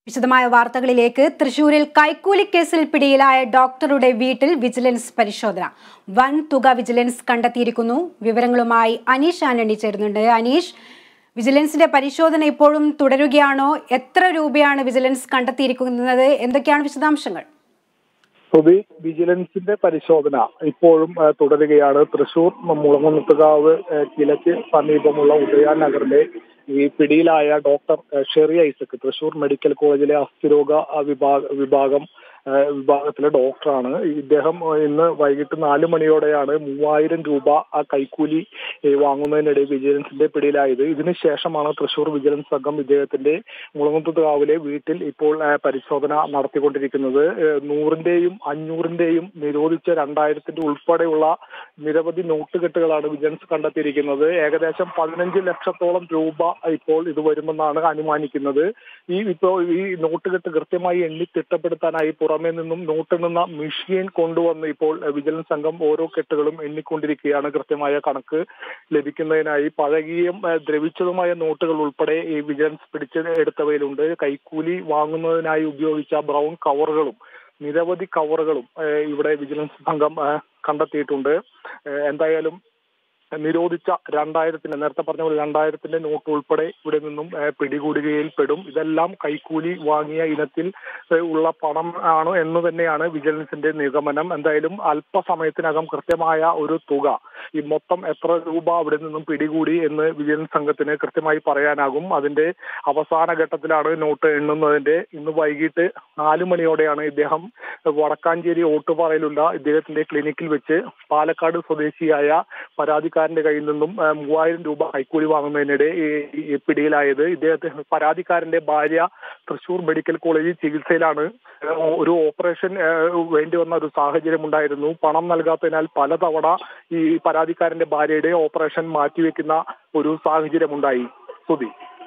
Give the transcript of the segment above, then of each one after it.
വിശദമായ വാർത്തകളിലേക്ക് തൃശൂരിൽ കൈക്കൂലി കേസിൽ പിടിയിലായ ഡോക്ടറുടെ വീട്ടിൽ വിജിലൻസ് പരിശോധന വൻ തുക വിജിലൻസ് കണ്ടെത്തിയിരിക്കുന്നു വിവരങ്ങളുമായി അനീഷ് ആന്റണി ചേരുന്നുണ്ട് അനീഷ് വിജിലൻസിന്റെ പരിശോധന ഇപ്പോഴും തുടരുകയാണോ എത്ര രൂപയാണ് വിജിലൻസ് കണ്ടെത്തിയിരിക്കുന്നത് എന്തൊക്കെയാണ് വിശദാംശങ്ങൾ സുബി വിജിലൻസിന്റെ പരിശോധന ഇപ്പോഴും ആ, തുടരുകയാണ് തൃശൂർ മുളങ്ങുന്നത്തുകാവ് ആ, കിഴക്ക് സമീപമുള്ള ഉദയാൻ നഗറിലെ ഈ പിടിയിലായ ഡോക്ടർ ആ, ഷെറി ഐസക് തൃശൂർ മെഡിക്കൽ കോളേജിലെ അസ്ഥിരോഗ ആ, വിഭാഗ വിഭാഗം ആ, വിഭാഗത്തിലെ ഡോക്ടറാണ് ഇദ്ദേഹം ആ, ഇന്ന് വൈകിട്ട് നാല് മണിയോടെയാണ് മൂവായിരം രൂപ ആ കൈക്കൂലി ഏ, വാങ്ങുന്നതിനിടെ വിജിലൻസിന്റെ പിടിയിലായത് ഇതിനുശേഷമാണ് തൃശൂർ വിജിലൻസ് സംഘം ഇദ്ദേഹത്തിന്റെ മുളങ്ങുന്നത്തുകാവിലെ വീട്ടിൽ ഇപ്പോൾ ആ, പരിശോധന നടത്തിക്കൊണ്ടിരിക്കുന്നത് ഏ, നൂറിന്റെയും അഞ്ഞൂറിന്റെയും നിരോധിച്ച രണ്ടായിരത്തിന്റെ ഉൾപ്പെടെയുള്ള നിരവധി നോട്ടുകെട്ടുകളാണ് വിജിലൻസ് കണ്ടെത്തിയിരിക്കുന്നത് ഏകദേശം പതിനഞ്ച് ലക്ഷത്തോളം രൂപ ഇപ്പോൾ ഇത് വരുമെന്നാണ് അനുമാനിക്കുന്നത് ഈ ഇപ്പോൾ ഈ നോട്ടുകെട്ട് കൃത്യമായി എണ്ണി തിട്ടപ്പെടുത്താനായി പുറമെ നിന്നും നോട്ടെണ്ണുന്ന മെഷീൻ കൊണ്ടുവന്ന് ഇപ്പോൾ വിജിലൻസ് സംഘം ഓരോ കെട്ടുകളും എണ്ണിക്കൊണ്ടിരിക്കുകയാണ് കൃത്യമായ കണക്ക് ലഭിക്കുന്നതിനായി പഴകിയും ഏഹ്, ദ്രവിച്ചതുമായ നോട്ടുകൾ ഉൾപ്പെടെ ഈ വിജിലൻസ് പിടിച്ചെടുത്തവയിലുണ്ട് കൈക്കൂലി വാങ്ങുന്നതിനായി ഉപയോഗിച്ച ബ്രൗൺ കവറുകളും നിരവധി കവറുകളും ഏഹ്, ഇവിടെ വിജിലൻസ് സംഘം ഏഹ്, കണ്ടെത്തിയിട്ടുണ്ട് ഏഹ്, എന്തായാലും നിരോധിച്ച രണ്ടായിരത്തിന്റെ നേരത്തെ പറഞ്ഞ പോലെ രണ്ടായിരത്തിന്റെ നോട്ട് ഉൾപ്പെടെ ഇവിടെ നിന്നും ഏഹ്, പിടികൂടുകയിൽ പെടും ഇതെല്ലാം കൈക്കൂലി വാങ്ങിയ ഇനത്തിൽ ഏഹ്, ഉള്ള പണം ആണ് എന്ന് തന്നെയാണ് വിജിലൻസിന്റെ നിഗമനം എന്തായാലും അല്പസമയത്തിനകം കൃത്യമായ ഒരു തുക ഈ മൊത്തം എത്ര രൂപ അവിടെ നിന്നും പിടികൂടി എന്ന് വിജിലൻസ് സംഘത്തിന് കൃത്യമായി പറയാനാകും അതിന്റെ അവസാന ഘട്ടത്തിലാണ് നോട്ട് എണ്ണുന്നതിന്റെ ഇന്ന് വൈകിട്ട് നാല് മണിയോടെയാണ് ഇദ്ദേഹം വടക്കാഞ്ചേരി ഓട്ടുപാറയിലുള്ള ഇദ്ദേഹത്തിന്റെ ക്ലിനിക്കിൽ വെച്ച് പാലക്കാട് സ്വദേശിയായ പരാതിക്കാരന്റെ കയ്യിൽ നിന്നും ആ, മൂവായിരം രൂപ കൈക്കൂലി വാങ്ങുന്നതിനിടെ ഈ- ഈ പിടിയിലായത് ഇദ്ദേഹത്തെ പരാതിക്കാരന്റെ ഭാര്യ തൃശൂർ മെഡിക്കൽ കോളേജിൽ ചികിത്സയിലാണ് ആ, ഒരു ഓപ്പറേഷൻ ആ, വേണ്ടി വന്ന ഒരു സാഹചര്യം ഉണ്ടായിരുന്നു പണം നൽകാത്തതിനാൽ പലതവണ ഈ പരാതിക്കാരന്റെ ഭാര്യയുടെ ഓപ്പറേഷൻ മാറ്റിവെക്കുന്ന ഒരു സാഹചര്യം ഉണ്ടായി സുധി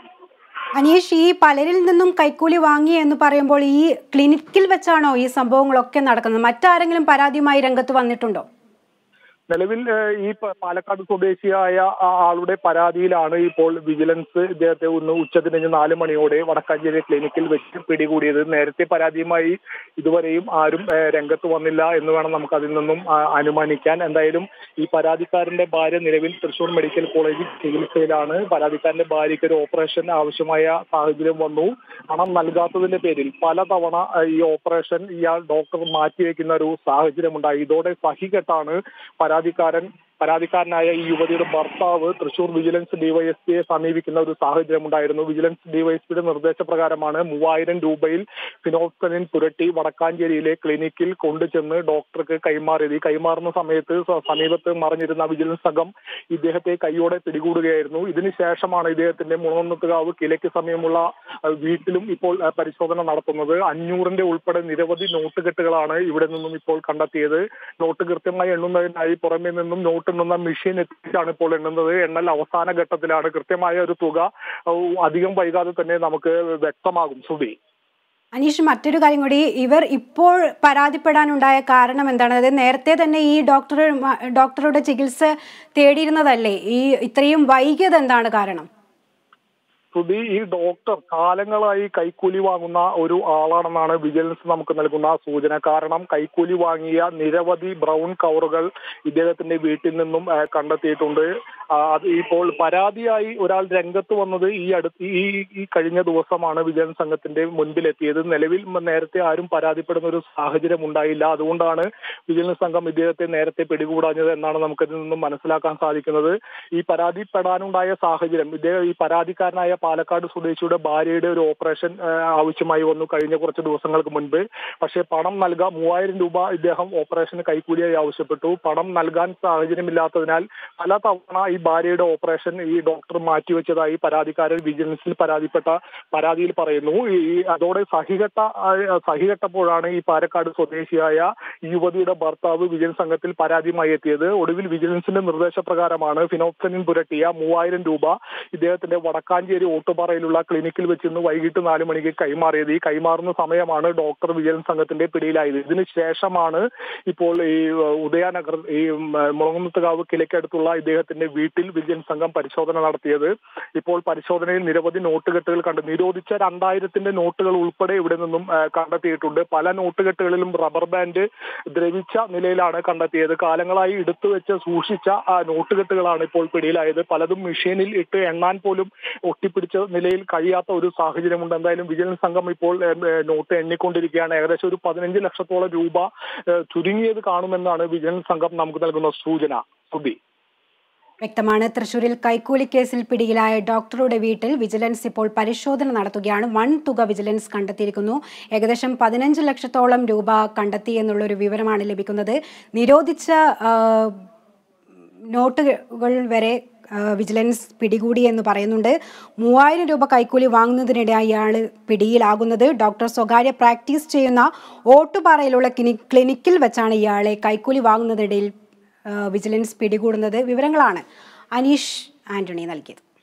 അനീഷ് ഈ പലരിൽ നിന്നും കൈക്കൂലി വാങ്ങി എന്ന് പറയുമ്പോൾ ഈ ക്ലിനിക്കിൽ വെച്ചാണോ ഈ സംഭവങ്ങളൊക്കെ നടക്കുന്നത് മറ്റാരെങ്കിലും പരാതിയുമായി രംഗത്ത് വന്നിട്ടുണ്ടോ നിലവിൽ ഏഹ്, ഈ പ- പാലക്കാട് സ്വദേശിയായ ആ ആളുടെ പരാതിയിലാണ് ഇപ്പോൾ വിജിലൻസ് ഇദ്ദേഹത്തെ ഒന്ന് ഉച്ചതിരിഞ്ഞ് നാല് മണിയോടെ വടക്കാഞ്ചേരി ക്ലിനിക്കിൽ വെച്ച് പിടികൂടിയത് നേരത്തെ പരാതിയുമായി ഇതുവരെയും ആരും ഏഹ്, രംഗത്ത് വന്നില്ല എന്ന് വേണം നമുക്ക് അതിൽ നിന്നും ആ, അനുമാനിക്കാൻ എന്തായാലും ഈ പരാതിക്കാരന്റെ ഭാര്യ നിലവിൽ തൃശൂർ മെഡിക്കൽ കോളേജിൽ ചികിത്സയിലാണ് പരാതിക്കാരന്റെ ഭാര്യയ്ക്ക് ഒരു ഓപ്പറേഷൻ ആവശ്യമായ സാഹചര്യം വന്നു പണം നൽകാത്തതിന്റെ പേരിൽ പലതവണ ഏഹ്, ഈ ഓപ്പറേഷൻ ഇയാൾ ഡോക്ടർ മാറ്റിവെക്കുന്ന ഒരു സാഹചര്യം ഉണ്ടായി ഇതോടെ സഹികെട്ടാണ് പരാതിക്കാരൻ പരാതിക്കാരനായ ഈ യുവതിയുടെ ഭർത്താവ് തൃശൂർ വിജിലൻസ് ഡിവൈഎസ്പിയെ സമീപിക്കുന്ന ഒരു സാഹചര്യം ഉണ്ടായിരുന്നു വിജിലൻസ് ഡിവൈഎസ്പിയുടെ നിർദ്ദേശപ്രകാരമാണ് മൂവായിരം രൂപയിൽ ഫിനോക്സലിൻ പുരട്ടി വടക്കാഞ്ചേരിയിലെ ക്ലിനിക്കിൽ കൊണ്ടുചെന്ന് ഡോക്ടർക്ക് കൈമാറിയത് ഈ കൈമാറുന്ന സമയത്ത് സ- സമീപത്ത് മറിഞ്ഞിരുന്ന വിജിലൻസ് സംഘം ഇദ്ദേഹത്തെ കൈയോടെ പിടികൂടുകയായിരുന്നു ഇതിനുശേഷമാണ് ഇദ്ദേഹത്തിന്റെ മുളന്നത്തുകാവ് കിഴക്ക് സമയമുള്ള അഹ് വീട്ടിലും ഇപ്പോൾ അഹ് പരിശോധന നടത്തുന്നത് അഞ്ഞൂറിന്റെ ഉൾപ്പെടെ നിരവധി നോട്ടുകെട്ടുകളാണ് ഇവിടെ നിന്നും ഇപ്പോൾ കണ്ടെത്തിയത് നോട്ട് കൃത്യമായി എണ്ണുന്നതിനായി പുറമെ നിന്നും നോട്ട് എണ്ണുന്ന മെഷീൻ എത്തിച്ചാണ് ഇപ്പോൾ എണ്ണുന്നത് എണ്ണൽ അവസാന ഘട്ടത്തിലാണ് കൃത്യമായ ഒരു തുക ഔ, അധികം വൈകാതെ തന്നെ നമുക്ക് വ്യക്തമാകും സുബി അനീഷ് മറ്റൊരു കാര്യം കൂടി ഇവർ ഇപ്പോൾ പരാതിപ്പെടാനുണ്ടായ കാരണം എന്താണ് അതായത് നേരത്തെ തന്നെ ഈ ഡോക്ടർ ഡോക്ടറുടെ ചികിത്സ തേടിയിരുന്നതല്ലേ ഈ ഇത്രയും വൈകിയത് എന്താണ് കാരണം സുധി ഈ ഡോക്ടർ കാലങ്ങളായി കൈക്കൂലി വാങ്ങുന്ന ഒരു ആളാണെന്നാണ് വിജിലൻസ് നമുക്ക് നൽകുന്ന സൂചന കാരണം കൈക്കൂലി വാങ്ങിയ നിരവധി ബ്രൗൺ കവറുകൾ ഇദ്ദേഹത്തിന്റെ വീട്ടിൽ നിന്നും ആ, കണ്ടെത്തിയിട്ടുണ്ട് ആ, അത് ഇപ്പോൾ പരാതിയായി ഒരാൾ രംഗത്ത് വന്നത് ഈ അടുത്ത് ഈ ഈ കഴിഞ്ഞ ദിവസമാണ് വിജിലൻസ് സംഘത്തിന്റെ മുൻപിലെത്തിയത് നിലവിൽ മ- നേരത്തെ ആരും പരാതിപ്പെടുന്ന ഒരു സാഹചര്യം ഉണ്ടായില്ല അതുകൊണ്ടാണ് വിജിലൻസ് സംഘം ഇദ്ദേഹത്തെ നേരത്തെ പിടികൂടാഞ്ഞത് എന്നാണ് നമുക്കിതിൽ നിന്നും മനസ്സിലാക്കാൻ സാധിക്കുന്നത് ഈ പരാതിപ്പെടാനുണ്ടായ സാഹചര്യം ഇദ്ദേഹം ഈ പരാതിക്കാരനായ പാലക്കാട് സ്വദേശിയുടെ ഭാര്യയുടെ ഒരു ഓപ്പറേഷൻ ആ, ആവശ്യമായി വന്നു കഴിഞ്ഞ കുറച്ച് ദിവസങ്ങൾക്ക് മുൻപ് പക്ഷേ പണം നൽകാൻ മൂവായിരം രൂപ ഇദ്ദേഹം ഓപ്പറേഷന് കൈക്കൂലിയായി ആവശ്യപ്പെട്ടു പണം നൽകാൻ സാഹചര്യമില്ലാത്തതിനാൽ പല തവണ ഈ ഭാര്യയുടെ ഓപ്പറേഷൻ ഈ ഡോക്ടർ മാറ്റിവെച്ചതായി പരാതിക്കാരൻ വിജിലൻസിൽ പരാതിപ്പെട്ട പരാതിയിൽ പറയുന്നു ഈ ഈ അതോടെ സഹികെട്ട ആ, സഹികെട്ടപ്പോഴാണ് ഈ പാലക്കാട് സ്വദേശിയായ ഈ യുവതിയുടെ ഭർത്താവ് വിജിലൻസ് സംഘത്തിൽ പരാതിയുമായി എത്തിയത് ഒടുവിൽ വിജിലൻസിന്റെ നിർദ്ദേശപ്രകാരമാണ് ഫിനോക്സനിൻ പുരട്ടിയ മൂവായിരം രൂപ ഇദ്ദേഹത്തിന്റെ വടക്കാഞ്ചേരി ഓട്ടുപാറയിലുള്ള ക്ലിനിക്കിൽ വെച്ച് ഇന്ന് വൈകിട്ട് നാല് മണിക്ക് കൈമാറിയത് ഈ കൈമാറുന്ന സമയമാണ് ഡോക്ടർ വിജിലൻസ് സംഘത്തിന്റെ പിടിയിലായത് ഇതിന് ശേഷമാണ് ഇപ്പോൾ ഈ ഉദയനഗർ ഈ മുളങ്ങുന്നത്തുകാവ് കിലക്കടുത്തുള്ള ഇദ്ദേഹത്തിന്റെ വീട്ടിൽ വിജിലൻസ് സംഘം പരിശോധന നടത്തിയത് ഇപ്പോൾ പരിശോധനയിൽ നിരവധി നോട്ടുകെട്ടുകൾ കണ്ടു നിരോധിച്ച രണ്ടായിരത്തിന്റെ നോട്ടുകൾ ഉൾപ്പെടെ ഇവിടെ നിന്നും കണ്ടെത്തിയിട്ടുണ്ട് പല നോട്ടുകെട്ടുകളിലും റബ്ബർ ബാൻഡ് ദ്രവിച്ച നിലയിലാണ് കണ്ടെത്തിയത് കാലങ്ങളായി എടുത്തു വെച്ച് സൂക്ഷിച്ച നോട്ടുകെട്ടുകളാണ് ഇപ്പോൾ പിടിയിലായത് പലതും മെഷീനിൽ ഇട്ട് എണ്ണാൻ പോലും ഒട്ടിപ്പിടിച്ച നിലയിൽ കഴിയാത്ത ഒരു സാഹചര്യമുണ്ട് എന്തായാലും വിജിലൻസ് സംഘം ഇപ്പോൾ നോട്ട് എണ്ണിക്കൊണ്ടിരിക്കുകയാണ് ഏകദേശം ഒരു പതിനഞ്ച് ലക്ഷത്തോളം രൂപ ചുരുങ്ങിയത് കാണുമെന്നാണ് വിജിലൻസ് സംഘം നമുക്ക് നൽകുന്ന സൂചന സുധി വ്യക്തമാണ് തൃശൂരിൽ കൈക്കൂലി കേസിൽ പിടിയിലായ ഡോക്ടറുടെ വീട്ടിൽ വിജിലൻസ് ഇപ്പോൾ പരിശോധന നടത്തുകയാണ് വൻ തുക വിജിലൻസ് കണ്ടെത്തിയിരിക്കുന്നു ഏകദേശം പതിനഞ്ച് ലക്ഷത്തോളം രൂപ കണ്ടെത്തി എന്നുള്ളൊരു വിവരമാണ് ലഭിക്കുന്നത് നിരോധിച്ച നോട്ടുകൾ വരെ വിജിലൻസ് പിടികൂടി എന്ന് പറയുന്നുണ്ട് മൂവായിരം രൂപ കൈക്കൂലി വാങ്ങുന്നതിനിടെ ഇയാൾ പിടിയിലാകുന്നത് ഡോക്ടർ സ്വകാര്യ പ്രാക്ടീസ് ചെയ്യുന്ന ഓട്ടുപാറയിലുള്ള ക്ലിനിക്കിൽ വെച്ചാണ് ഇയാളെ കൈക്കൂലി വാങ്ങുന്നതിനിടയിൽ വിജിലൻസ് പിടികൂടുന്നത് വിവരങ്ങളാണ് അനീഷ് ആന്റണി നൽകിയത്